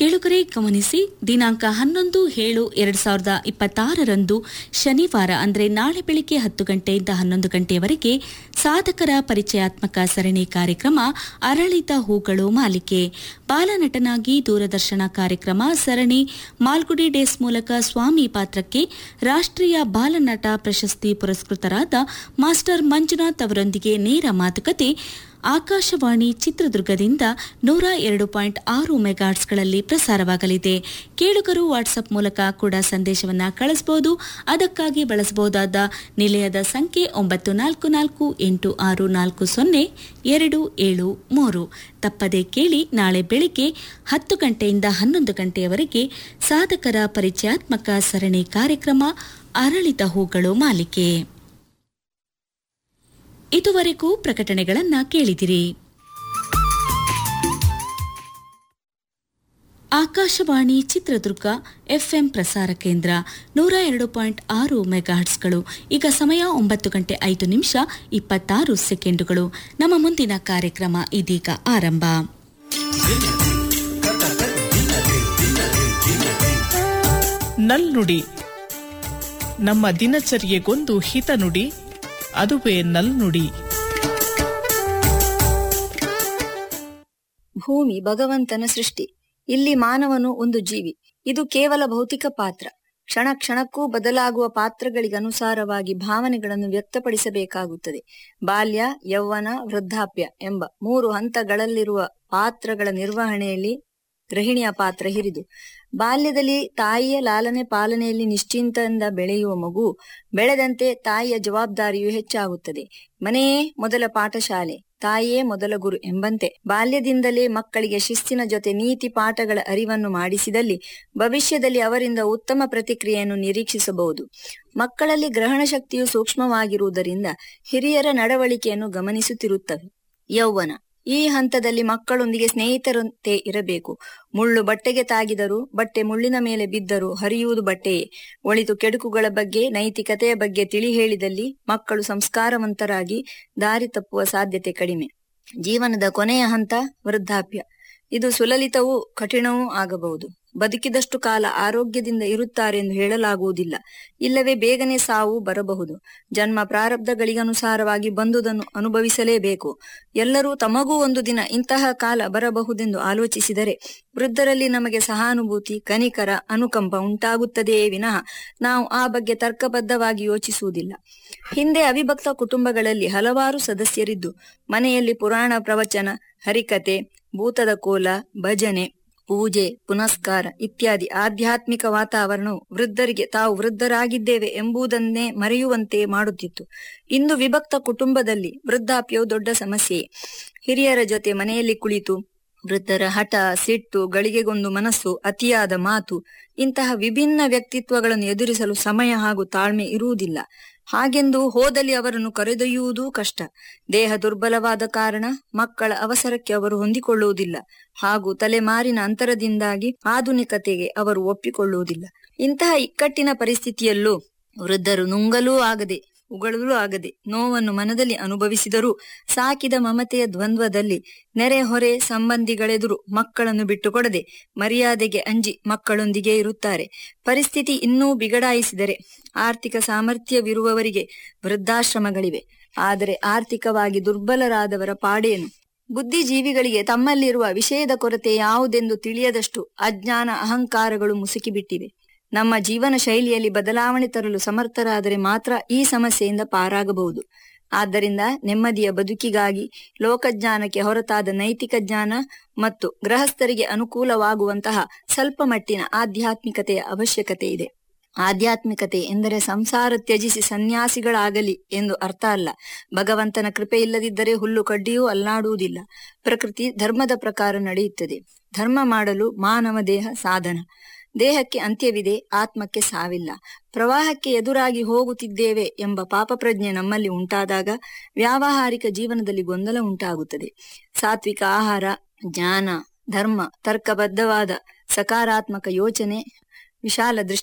ಕೇಳುಗರೆ ಗಮನಿಸಿ ದಿನಾಂಕ ಹನ್ನೊಂದು ಏಳು ಎರಡ್ ಸಾವಿರದ ಇಪ್ಪತ್ತಾರರಂದು ಶನಿವಾರ ಅಂದರೆ ನಾಳೆ ಬೆಳಿಗ್ಗೆ ಹತ್ತು ಗಂಟೆಯಿಂದ ಹನ್ನೊಂದು ಗಂಟೆಯವರೆಗೆ ಸಾಧಕರ ಪರಿಚಯಾತ್ಮಕ ಸರಣಿ ಕಾರ್ಯಕ್ರಮ ಅರಳಿದ ಹೂಗಳು ಮಾಲಿಕೆ ಬಾಲನಟನಾಗಿ ದೂರದರ್ಶನ ಕಾರ್ಯಕ್ರಮ ಸರಣಿ ಮಾಲ್ಗುಡಿ ಡೇಸ್ ಮೂಲಕ ಸ್ವಾಮಿ ಪಾತ್ರಕ್ಕೆ ರಾಷ್ಟ್ರೀಯ ಬಾಲನಟ ಪ್ರಶಸ್ತಿ ಪುರಸ್ಕೃತರಾದ ಮಾಸ್ಟರ್ ಮಂಜುನಾಥ್ ಅವರೊಂದಿಗೆ ನೇರ ಮಾತುಕತೆ ಆಕಾಶವಾಣಿ ಚಿತ್ರದುರ್ಗದಿಂದ ನೂರ ಎರಡು ಪಾಯಿಂಟ್ ಆರು ಮೆಗಾಟ್ಸ್ಗಳಲ್ಲಿ ಪ್ರಸಾರವಾಗಲಿದೆ ಕೇಳುಗರು ವಾಟ್ಸಪ್ ಮೂಲಕ ಕೂಡ ಸಂದೇಶವನ್ನು ಕಳಿಸಬಹುದು ಅದಕ್ಕಾಗಿ ಬಳಸಬಹುದಾದ ನಿಲಯದ ಸಂಖ್ಯೆ ಒಂಬತ್ತು ನಾಲ್ಕು ನಾಲ್ಕು ಎಂಟು ಆರು ನಾಲ್ಕು ಸೊನ್ನೆ ಎರಡು ಏಳು ಮೂರು ತಪ್ಪದೆ ಕೇಳಿ ನಾಳೆ ಬೆಳಿಗ್ಗೆ ಹತ್ತು ಗಂಟೆಯಿಂದ ಹನ್ನೊಂದು ಗಂಟೆಯವರೆಗೆ ಸಾಧಕರ ಪರಿಚಯಾತ್ಮಕ ಸರಣಿ ಕಾರ್ಯಕ್ರಮ ಅರಳಿದ ಹೂಗಳು ಮಾಲಿಕೆ ಇದುವರೆಗೂ ಪ್ರಕಟಣೆಗಳನ್ನ ಕೇಳಿದಿರಿ ಆಕಾಶವಾಣಿ ಚಿತ್ರದುರ್ಗ ಎಫ್ಎಂ ಪ್ರಸಾರ ಕೇಂದ್ರ ನೂರ ಎರಡು ಪಾಯಿಂಟ್ ಆರು ಮೆಗಾಹರ್ಟ್ಸ್ಗಳು ಈಗ ಸಮಯ ಒಂಬತ್ತು ಗಂಟೆ ಐದು ನಿಮಿಷ ಇಪ್ಪತ್ತಾರು ಸೆಕೆಂಡುಗಳು ನಮ್ಮ ಮುಂದಿನ ಕಾರ್ಯಕ್ರಮ ಇದೀಗ ಆರಂಭ ನಲ್ನುಡಿ ನಮ್ಮ ದಿನಚರ್ಯೆಗೊಂದು ಹಿತನುಡಿ ಅದುವೇ ನಲ್ನುಡಿ ಭೂಮಿ ಭಗವಂತನ ಸೃಷ್ಟಿ ಇಲ್ಲಿ ಮಾನವನು ಒಂದು ಜೀವಿ ಇದು ಕೇವಲ ಭೌತಿಕ ಪಾತ್ರ ಕ್ಷಣ ಕ್ಷಣಕ್ಕೂ ಬದಲಾಗುವ ಪಾತ್ರಗಳಿಗನುಸಾರವಾಗಿ ಭಾವನೆಗಳನ್ನು ವ್ಯಕ್ತಪಡಿಸಬೇಕಾಗುತ್ತದೆ ಬಾಲ್ಯ ಯೌವನ ವೃದ್ಧಾಪ್ಯ ಎಂಬ ಮೂರು ಹಂತಗಳಲ್ಲಿರುವ ಪಾತ್ರಗಳ ನಿರ್ವಹಣೆಯಲ್ಲಿ ಗೃಹಿಣಿಯ ಪಾತ್ರ ಹಿರಿದು ಬಾಲ್ಯದಲ್ಲಿ ತಾಯಿಯ ಲಾಲನೆ ಪಾಲನೆಯಲ್ಲಿ ನಿಶ್ಚಿಂತದಿಂದ ಬೆಳೆಯುವ ಮಗು ಬೆಳೆದಂತೆ ತಾಯಿಯ ಜವಾಬ್ದಾರಿಯು ಹೆಚ್ಚಾಗುತ್ತದೆ ಮನೆಯೇ ಮೊದಲ ಪಾಠಶಾಲೆ ತಾಯಿಯೇ ಮೊದಲ ಗುರು ಎಂಬಂತೆ ಬಾಲ್ಯದಿಂದಲೇ ಮಕ್ಕಳಿಗೆ ಶಿಸ್ತಿನ ಜೊತೆ ನೀತಿ ಪಾಠಗಳ ಅರಿವನ್ನು ಮಾಡಿಸಿದಲ್ಲಿ ಭವಿಷ್ಯದಲ್ಲಿ ಅವರಿಂದ ಉತ್ತಮ ಪ್ರತಿಕ್ರಿಯೆಯನ್ನು ನಿರೀಕ್ಷಿಸಬಹುದು ಮಕ್ಕಳಲ್ಲಿ ಗ್ರಹಣ ಶಕ್ತಿಯು ಸೂಕ್ಷ್ಮವಾಗಿರುವುದರಿಂದ ಹಿರಿಯರ ನಡವಳಿಕೆಯನ್ನು ಗಮನಿಸುತ್ತಿರುತ್ತವೆ ಯೌವನ ಈ ಹಂತದಲ್ಲಿ ಮಕ್ಕಳೊಂದಿಗೆ ಸ್ನೇಹಿತರಂತೆ ಇರಬೇಕು ಮುಳ್ಳು ಬಟ್ಟೆಗೆ ತಾಗಿದರೂ ಬಟ್ಟೆ ಮುಳ್ಳಿನ ಮೇಲೆ ಬಿದ್ದರೂ ಹರಿಯುವುದು ಬಟ್ಟೆಯೇ ಒಳಿತು ಕೆಡುಕುಗಳ ಬಗ್ಗೆ ನೈತಿಕತೆಯ ಬಗ್ಗೆ ತಿಳಿ ಹೇಳಿದಲ್ಲಿ ಮಕ್ಕಳು ಸಂಸ್ಕಾರವಂತರಾಗಿ ದಾರಿ ತಪ್ಪುವ ಸಾಧ್ಯತೆ ಕಡಿಮೆ ಜೀವನದ ಕೊನೆಯ ಹಂತ ವೃದ್ಧಾಪ್ಯ ಇದು ಸುಲಲಿತವೂ ಕಠಿಣವೂ ಆಗಬಹುದು ಬದುಕಿದಷ್ಟು ಕಾಲ ಆರೋಗ್ಯದಿಂದ ಇರುತ್ತಾರೆಂದು ಹೇಳಲಾಗುವುದಿಲ್ಲ ಇಲ್ಲವೇ ಬೇಗನೆ ಸಾವು ಬರಬಹುದು ಜನ್ಮ ಪ್ರಾರಬ್ಧಗಳಿಗನುಸಾರವಾಗಿ ಬಂದುದನ್ನು ಅನುಭವಿಸಲೇಬೇಕು ಎಲ್ಲರೂ ತಮಗೂ ಒಂದು ದಿನ ಇಂತಹ ಕಾಲ ಬರಬಹುದೆಂದು ಆಲೋಚಿಸಿದರೆ ವೃದ್ಧರಲ್ಲಿ ನಮಗೆ ಸಹಾನುಭೂತಿ ಕನಿಕರ ಅನುಕಂಪ ಉಂಟಾಗುತ್ತದೆಯೇ ವಿನಃ ನಾವು ಆ ಬಗ್ಗೆ ತರ್ಕಬದ್ಧವಾಗಿ ಯೋಚಿಸುವುದಿಲ್ಲ ಹಿಂದೆ ಅವಿಭಕ್ತ ಕುಟುಂಬಗಳಲ್ಲಿ ಹಲವಾರು ಸದಸ್ಯರಿದ್ದು ಮನೆಯಲ್ಲಿ ಪುರಾಣ ಪ್ರವಚನ ಹರಿಕತೆ ಭೂತದ ಕೋಲ ಭಜನೆ ಪೂಜೆ ಪುನಸ್ಕಾರ ಇತ್ಯಾದಿ ಆಧ್ಯಾತ್ಮಿಕ ವಾತಾವರಣವು ವೃದ್ಧರಿಗೆ ತಾವು ವೃದ್ಧರಾಗಿದ್ದೇವೆ ಎಂಬುದನ್ನೇ ಮರೆಯುವಂತೆ ಮಾಡುತ್ತಿತ್ತು ಇಂದು ವಿಭಕ್ತ ಕುಟುಂಬದಲ್ಲಿ ವೃದ್ಧಾಪ್ಯವು ದೊಡ್ಡ ಸಮಸ್ಯೆಯೇ ಹಿರಿಯರ ಜೊತೆ ಮನೆಯಲ್ಲಿ ಕುಳಿತು ವೃದ್ಧರ ಹಠ ಸಿಟ್ಟು ಗಳಿಗೆಗೊಂದು ಮನಸ್ಸು ಅತಿಯಾದ ಮಾತು ಇಂತಹ ವಿಭಿನ್ನ ವ್ಯಕ್ತಿತ್ವಗಳನ್ನು ಎದುರಿಸಲು ಸಮಯ ಹಾಗೂ ತಾಳ್ಮೆ ಇರುವುದಿಲ್ಲ ಹಾಗೆಂದು ಹೋದಲ್ಲಿ ಅವರನ್ನು ಕರೆದೊಯ್ಯುವುದೂ ಕಷ್ಟ ದೇಹ ದುರ್ಬಲವಾದ ಕಾರಣ ಮಕ್ಕಳ ಅವಸರಕ್ಕೆ ಅವರು ಹೊಂದಿಕೊಳ್ಳುವುದಿಲ್ಲ ಹಾಗೂ ತಲೆಮಾರಿನ ಅಂತರದಿಂದಾಗಿ ಆಧುನಿಕತೆಗೆ ಅವರು ಒಪ್ಪಿಕೊಳ್ಳುವುದಿಲ್ಲ ಇಂತಹ ಇಕ್ಕಟ್ಟಿನ ಪರಿಸ್ಥಿತಿಯಲ್ಲೂ ವೃದ್ಧರು ನುಂಗಲೂ ಆಗದೆ ಉಗಳಲೂ ಆಗದೆ ನೋವನ್ನು ಮನದಲ್ಲಿ ಅನುಭವಿಸಿದರೂ ಸಾಕಿದ ಮಮತೆಯ ದ್ವಂದ್ವದಲ್ಲಿ ನೆರೆ ಹೊರೆ ಸಂಬಂಧಿಗಳೆದುರು ಮಕ್ಕಳನ್ನು ಬಿಟ್ಟುಕೊಡದೆ ಮರ್ಯಾದೆಗೆ ಅಂಜಿ ಮಕ್ಕಳೊಂದಿಗೆ ಇರುತ್ತಾರೆ ಪರಿಸ್ಥಿತಿ ಇನ್ನೂ ಬಿಗಡಾಯಿಸಿದರೆ ಆರ್ಥಿಕ ಸಾಮರ್ಥ್ಯವಿರುವವರಿಗೆ ವೃದ್ಧಾಶ್ರಮಗಳಿವೆ ಆದರೆ ಆರ್ಥಿಕವಾಗಿ ದುರ್ಬಲರಾದವರ ಪಾಡೇನು ಬುದ್ಧಿಜೀವಿಗಳಿಗೆ ತಮ್ಮಲ್ಲಿರುವ ವಿಷಯದ ಕೊರತೆ ಯಾವುದೆಂದು ತಿಳಿಯದಷ್ಟು ಅಜ್ಞಾನ ಅಹಂಕಾರಗಳು ಮುಸುಕಿಬಿಟ್ಟಿವೆ ನಮ್ಮ ಜೀವನ ಶೈಲಿಯಲ್ಲಿ ಬದಲಾವಣೆ ತರಲು ಸಮರ್ಥರಾದರೆ ಮಾತ್ರ ಈ ಸಮಸ್ಯೆಯಿಂದ ಪಾರಾಗಬಹುದು ಆದ್ದರಿಂದ ನೆಮ್ಮದಿಯ ಬದುಕಿಗಾಗಿ ಲೋಕಜ್ಞಾನಕ್ಕೆ ಹೊರತಾದ ನೈತಿಕ ಜ್ಞಾನ ಮತ್ತು ಗೃಹಸ್ಥರಿಗೆ ಅನುಕೂಲವಾಗುವಂತಹ ಸ್ವಲ್ಪ ಮಟ್ಟಿನ ಆಧ್ಯಾತ್ಮಿಕತೆಯ ಅವಶ್ಯಕತೆ ಇದೆ ಆಧ್ಯಾತ್ಮಿಕತೆ ಎಂದರೆ ಸಂಸಾರ ತ್ಯಜಿಸಿ ಸನ್ಯಾಸಿಗಳಾಗಲಿ ಎಂದು ಅರ್ಥ ಅಲ್ಲ ಭಗವಂತನ ಕೃಪೆ ಇಲ್ಲದಿದ್ದರೆ ಹುಲ್ಲು ಕಡ್ಡಿಯೂ ಅಲ್ಲಾಡುವುದಿಲ್ಲ ಪ್ರಕೃತಿ ಧರ್ಮದ ಪ್ರಕಾರ ನಡೆಯುತ್ತದೆ ಧರ್ಮ ಮಾಡಲು ಮಾನವ ದೇಹ ಸಾಧನ ದೇಹಕ್ಕೆ ಅಂತ್ಯವಿದೆ ಆತ್ಮಕ್ಕೆ ಸಾವಿಲ್ಲ ಪ್ರವಾಹಕ್ಕೆ ಎದುರಾಗಿ ಹೋಗುತ್ತಿದ್ದೇವೆ ಎಂಬ ಪಾಪಪ್ರಜ್ಞೆ ನಮ್ಮಲ್ಲಿ ಉಂಟಾದಾಗ ವ್ಯಾವಹಾರಿಕ ಜೀವನದಲ್ಲಿ ಗೊಂದಲ ಉಂಟಾಗುತ್ತದೆ ಸಾತ್ವಿಕ ಆಹಾರ ಜ್ಞಾನ ಧರ್ಮ ತರ್ಕಬದ್ಧವಾದ ಸಕಾರಾತ್ಮಕ ಯೋಚನೆ ವಿಶಾಲ ದೃಷ್ಟಿ